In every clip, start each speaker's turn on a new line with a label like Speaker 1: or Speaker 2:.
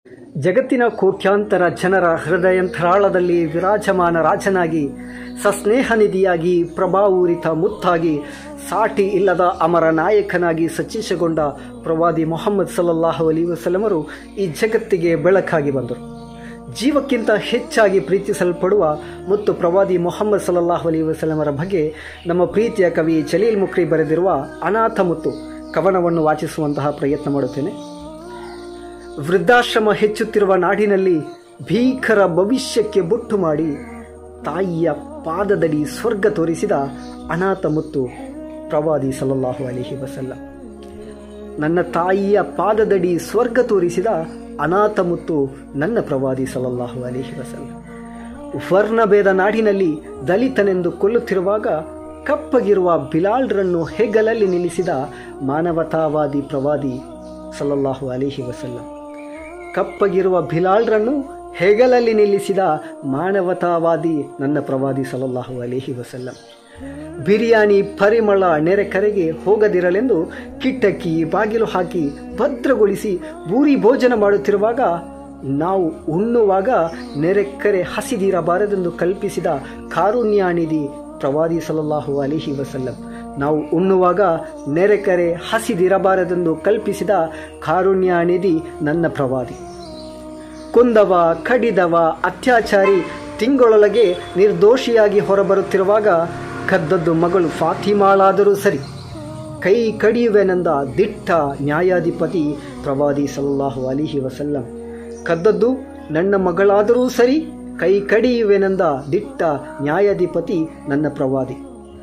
Speaker 1: ಜಗತ್ತಿನ ಕೋಟ್ಯಾಂತರ ಜನರ ಹೃದಯಂತರಾಳದಲ್ಲಿ ವಿರಾಜಮಾನ ರಾಜನಾಗಿ ಸಸ್ನೇಹ ನಿಧಿಯಾಗಿ ಪ್ರಭಾವೂರಿತ ಮುತ್ತಾಗಿ ಸಾಟಿ ಇಲ್ಲದ ಅಮರ ನಾಯಕನಾಗಿ ಸಚಿಷಗೊಂಡ ಪ್ರವಾದಿ ಮೊಹಮ್ಮದ್ ಸಲ್ಲಲ್ಲಾಹು ಅಲಿ ವಸಲಮರು ಈ ಜಗತ್ತಿಗೆ ಬೆಳಕಾಗಿ ಬಂದರು ಜೀವಕ್ಕಿಂತ ಹೆಚ್ಚಾಗಿ ಪ್ರೀತಿಸಲ್ಪಡುವ ಮತ್ತು ಪ್ರವಾದಿ ಮೊಹಮ್ಮದ್ ಸಲ್ಲಲ್ಲಾಹು ಅಲಿ ವಸಲಮರ ಬಗ್ಗೆ ನಮ್ಮ ಪ್ರೀತಿಯ ಕವಿ ಜಲೀಲ್ ಮುಕ್ರಿ ಬರೆದಿರುವ ಅನಾಥ ಮುತ್ತು ಕವನವನ್ನು ವಾಚಿಸುವಂತಹ ಪ್ರಯತ್ನ ಮಾಡುತ್ತೇನೆ ವೃದ್ಧಾಶ್ರಮ ಹೆಚ್ಚುತ್ತಿರುವ ನಾಡಿನಲ್ಲಿ ಭೀಕರ ಭವಿಷ್ಯಕ್ಕೆ ಬೊಟ್ಟು ಮಾಡಿ ತಾಯಿಯ ಪಾದದಡಿ ಸ್ವರ್ಗ ತೋರಿಸಿದ ಅನಾಥ ಮುತ್ತು ಪ್ರವಾದಿ ಸಲ್ಲಲ್ಲಾಹು ಅಲಿಹಿ ವಸಲ್ಲ ನನ್ನ ತಾಯಿಯ ಪಾದದಡಿ ಸ್ವರ್ಗ ತೋರಿಸಿದ ಅನಾಥ ಮುತ್ತು ನನ್ನ ಪ್ರವಾದಿ ಸಲ್ಲಲ್ಲಾಹು ಅಲಿಹಿ ವಸಲ್ಲ ವರ್ಣಭೇದ ನಾಡಿನಲ್ಲಿ ದಲಿತನೆಂದು ಕೊಲ್ಲುತ್ತಿರುವಾಗ ಕಪ್ಪಗಿರುವ ಬಿಲಾಲ್ರನ್ನು ಹೆಗಲಲ್ಲಿ ನಿಲ್ಲಿಸಿದ ಮಾನವತಾವಾದಿ ಪ್ರವಾದಿ ಸಲ್ಲಲ್ಲಾಹು ಅಲಿಹಿ ವಸಲ್ಲ ಕಪ್ಪಗಿರುವ ಬಿಲಾಲ್ರನ್ನು ಹೆಗಲಲ್ಲಿ ನಿಲ್ಲಿಸಿದ ಮಾನವತಾವಾದಿ ನನ್ನ ಪ್ರವಾದಿ ಸಲಲ್ಲಾಹು ಅಲಿಹಿ ವಸಲ್ಲಂ ಬಿರಿಯಾನಿ ಪರಿಮಳ ನೆರೆಕರೆಗೆ ಹೋಗದಿರಲೆಂದು ಕಿಟ್ಟಕ್ಕಿ ಬಾಗಿಲು ಹಾಕಿ ಭದ್ರಗೊಳಿಸಿ ಬೂರಿ ಭೋಜನ ಮಾಡುತ್ತಿರುವಾಗ ನಾವು ಉಣ್ಣುವಾಗ ನೆರೆಕರೆ ಹಸಿದಿರಬಾರದೆಂದು ಕಲ್ಪಿಸಿದ ಕಾರುಣ್ಯಾನಿಧಿ ಪ್ರವಾದಿ ಸಲಲ್ಲಾಹು ಅಲಿಹಿ ವಸಲ್ಲಂ ನಾವು ಉಣ್ಣುವಾಗ ನೆರೆಕರೆ ಹಸಿದಿರಬಾರದೆಂದು ಕಲ್ಪಿಸಿದ ಕಾರುಣ್ಯಾನಿಧಿ ನನ್ನ ಪ್ರವಾದಿ ಕೊಂದವ ಕಡಿದವ ಅತ್ಯಾಚಾರಿ ತಿಂಗಳೊಳಗೆ ನಿರ್ದೋಷಿಯಾಗಿ ಹೊರಬರುತ್ತಿರುವಾಗ ಕದ್ದದ್ದು ಮಗಳು ಫಾತಿಮಾಳಾದರೂ ಸರಿ ಕೈ ಕಡಿಯುವೆನೆಂದ ದಿಟ್ಟ ನ್ಯಾಯಾಧಿಪತಿ ಪ್ರವಾದಿ ಸಲ್ಲಾಹು ಅಲಿಹಿ ವಸಲ್ಲಂ ಕದ್ದದ್ದು ನನ್ನ ಮಗಳಾದರೂ ಸರಿ ಕೈ ಕಡಿಯುವೆನೆಂದ ದಿಟ್ಟ ನ್ಯಾಯಾಧಿಪತಿ ನನ್ನ ಪ್ರವಾದಿ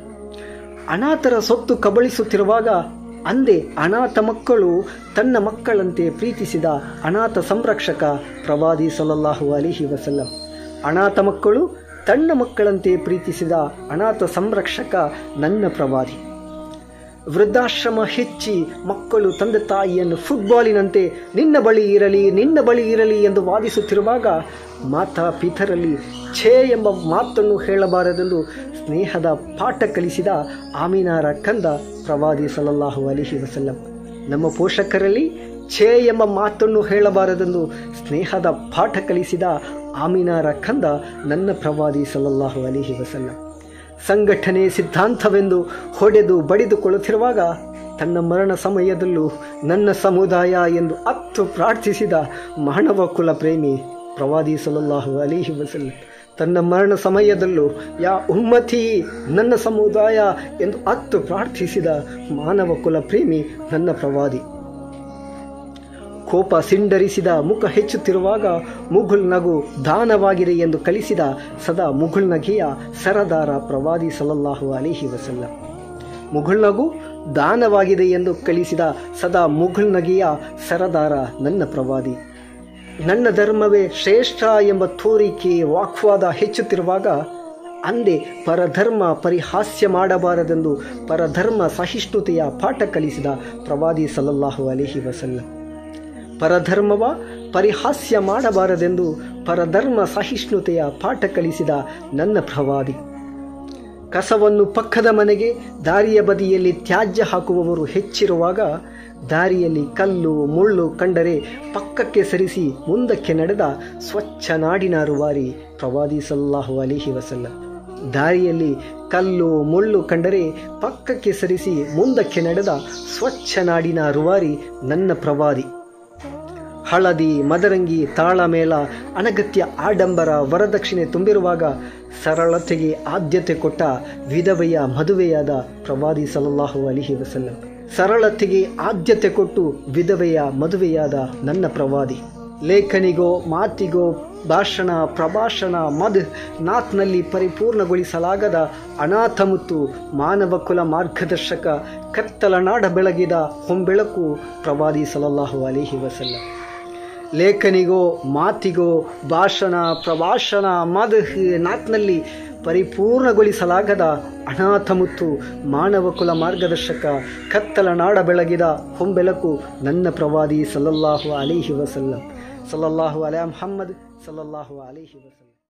Speaker 1: ಅನಾಥರ ಸೊತ್ತು ಕಬಳಿಸುತ್ತಿರುವಾಗ ಅಂದೇ ಅನಾಥ ಮಕ್ಕಳು ತನ್ನ ಮಕ್ಕಳಂತೆ ಪ್ರೀತಿಸಿದ ಅನಾಥ ಸಂರಕ್ಷಕ ಪ್ರವಾದಿ ಸಲ್ಲಲ್ಲಾಹು ಅಲಿಹಿ ವಸಲ್ಲಂ ಅನಾಥ ಮಕ್ಕಳು ತನ್ನ ಮಕ್ಕಳಂತೆ ಪ್ರೀತಿಸಿದ ಅನಾಥ ಸಂರಕ್ಷಕ ನನ್ನ ಪ್ರವಾದಿ ವೃದ್ಧಾಶ್ರಮ ಹೆಚ್ಚಿ ಮಕ್ಕಳು ತಂದೆ ತಾಯಿಯನ್ನು ಫುಟ್ಬಾಲಿನಂತೆ ನಿನ್ನ ಬಳಿ ಇರಲಿ ನಿನ್ನ ಬಳಿ ಇರಲಿ ಎಂದು ವಾದಿಸುತ್ತಿರುವಾಗ ಮಾತಾ ಪಿತರಲ್ಲಿ ಛೇ ಎಂಬ ಮಾತನ್ನು ಹೇಳಬಾರದೆಂದು ಸ್ನೇಹದ ಪಾಠ ಕಲಿಸಿದ ಆಮೀನಾರ ಕಂದ ಪ್ರವಾದಿ ಸಲಲ್ಲಾಹು ಅಲಿಹಿ ವಸಲ್ಲಂ ನಮ್ಮ ಪೋಷಕರಲ್ಲಿ ಛೇ ಎಂಬ ಮಾತನ್ನು ಹೇಳಬಾರದೆಂದು ಸ್ನೇಹದ ಪಾಠ ಕಲಿಸಿದ ಆಮೀನಾರ ಕಂದ ನನ್ನ ಪ್ರವಾದಿ ಸಲಲ್ಲಾಹು ಅಲಿಹಿ ವಸಲ್ಲಂ ಸಂಘಟನೆ ಸಿದ್ಧಾಂತವೆಂದು ಹೊಡೆದು ಬಡಿದುಕೊಳ್ಳುತ್ತಿರುವಾಗ ತನ್ನ ಮರಣ ಸಮಯದಲ್ಲೂ ನನ್ನ ಸಮುದಾಯ ಎಂದು ಅತ್ತು ಪ್ರಾರ್ಥಿಸಿದ ಮಾನವ ಕುಲ ಪ್ರೇಮಿ ಪ್ರವಾದಿ ಸಲಲ್ಲಾಹು ಅಲಿಹಿ ವಸಲ್ ತನ್ನ ಮರಣ ಸಮಯದಲ್ಲೂ ಯಾ ಉಮ್ಮತಿ ನನ್ನ ಸಮುದಾಯ ಎಂದು ಅತ್ತು ಪ್ರಾರ್ಥಿಸಿದ ಮಾನವ ಕುಲ ಪ್ರೇಮಿ ನನ್ನ ಪ್ರವಾದಿ ಕೋಪ ಸಿಂಡರಿಸಿದ ಮುಖ ಹೆಚ್ಚುತ್ತಿರುವಾಗ ಮುಘುಲ್ ನಗು ದಾನವಾಗಿದೆ ಎಂದು ಕಲಿಸಿದ ಸದಾ ಮುಘುಲ್ ನಗೆಯ ಸರದಾರ ಪ್ರವಾದಿ ಸಲಲ್ಲಾಹು ಅಲಿಹಿ ವಸಲ್ಲ ಮುಘುಲ್ ನಗು ದಾನವಾಗಿದೆ ಎಂದು ಕಲಿಸಿದ ಸದಾ ಮುಘುಲ್ ನಗೆಯ ಸರದಾರ ನನ್ನ ಪ್ರವಾದಿ ನನ್ನ ಧರ್ಮವೇ ಶ್ರೇಷ್ಠ ಎಂಬ ತೋರಿಕೆ ವಾಕ್ವಾದ ಹೆಚ್ಚುತ್ತಿರುವಾಗ ಅಂದೇ ಪರಧರ್ಮ ಪರಿಹಾಸ್ಯ ಮಾಡಬಾರದೆಂದು ಪರಧರ್ಮ ಸಹಿಷ್ಣುತೆಯ ಪಾಠ ಕಲಿಸಿದ ಪ್ರವಾದಿ ಸಲಲ್ಲಾಹು ಅಲಿಹಿ ವಸಲ್ಲ ಪರಧರ್ಮವ ಪರಿಹಾಸ್ಯ ಮಾಡಬಾರದೆಂದು ಪರಧರ್ಮ ಸಹಿಷ್ಣುತೆಯ ಪಾಠ ಕಲಿಸಿದ ನನ್ನ ಪ್ರವಾದಿ ಕಸವನ್ನು ಪಕ್ಕದ ಮನೆಗೆ ದಾರಿಯ ಬದಿಯಲ್ಲಿ ತ್ಯಾಜ್ಯ ಹಾಕುವವರು ಹೆಚ್ಚಿರುವಾಗ ದಾರಿಯಲ್ಲಿ ಕಲ್ಲು ಮುಳ್ಳು ಕಂಡರೆ ಪಕ್ಕಕ್ಕೆ ಸರಿಸಿ ಮುಂದಕ್ಕೆ ನಡೆದ ಸ್ವಚ್ಛ ನಾಡಿನ ರೂವಾರಿ ಪ್ರವಾದಿ ಸಲ್ಲಾಹು ಅಲಿಹಿ ವಸಲ್ಲ ದಾರಿಯಲ್ಲಿ ಕಲ್ಲು ಮುಳ್ಳು ಕಂಡರೆ ಪಕ್ಕಕ್ಕೆ ಸರಿಸಿ ಮುಂದಕ್ಕೆ ನಡೆದ ಸ್ವಚ್ಛ ನಾಡಿನ ರೂವಾರಿ ನನ್ನ ಪ್ರವಾದಿ ಹಳದಿ ಮದರಂಗಿ ತಾಳಮೇಳ ಅನಗತ್ಯ ಆಡಂಬರ ವರದಕ್ಷಿಣೆ ತುಂಬಿರುವಾಗ ಸರಳತೆಗೆ ಆದ್ಯತೆ ಕೊಟ್ಟ ವಿಧವೆಯ ಮದುವೆಯಾದ ಪ್ರವಾದಿ ಸಲಲ್ಲಾಹು ಅಲಿಹಿ ವಸಲ್ಲಂ ಸರಳತೆಗೆ ಆದ್ಯತೆ ಕೊಟ್ಟು ವಿಧವೆಯ ಮದುವೆಯಾದ ನನ್ನ ಪ್ರವಾದಿ ಲೇಖನಿಗೋ ಮಾತಿಗೋ ಭಾಷಣ ಪ್ರಭಾಷಣ ಮದ್ ನಾತ್ನಲ್ಲಿ ಪರಿಪೂರ್ಣಗೊಳಿಸಲಾಗದ ಅನಾಥ ಮುತ್ತು ಮಾನವ ಕುಲ ಮಾರ್ಗದರ್ಶಕ ಕತ್ತಲ ನಾಡ ಬೆಳಗಿದ ಹೊಂಬೆಳಕು ಪ್ರವಾದಿ ಸಲಲ್ಲಾಹು ಅಲಿಹಿ ವಸಲ್ಲ ಲೇಖನಿಗೋ ಮಾತಿಗೋ ಭಾಷಣ ಪ್ರಭಾಷಣ ಮದ್ ನಾತ್ನಲ್ಲಿ ಪರಿಪೂರ್ಣಗೊಳಿಸಲಾಗದ ಅನಾಥ ಮುತ್ತು ಮಾನವ ಕುಲ ಮಾರ್ಗದರ್ಶಕ ಕತ್ತಲ ನಾಡ ಬೆಳಗಿದ ಹೊಂಬೆಳಕು ನನ್ನ ಪ್ರವಾದಿ ಸಲ್ಲಲ್ಲಾಹು ಅಲಿಹಿ ವಸಲ್ಲಂ ಸಲ್ಲಲ್ಲಾಹು ಅಲಾ ಮುಹಮ್ಮದ್ ಸಲ್ಲಲ್ಲಾಹು ಅಲಿಹಿ ವಸಲ್ಲಂ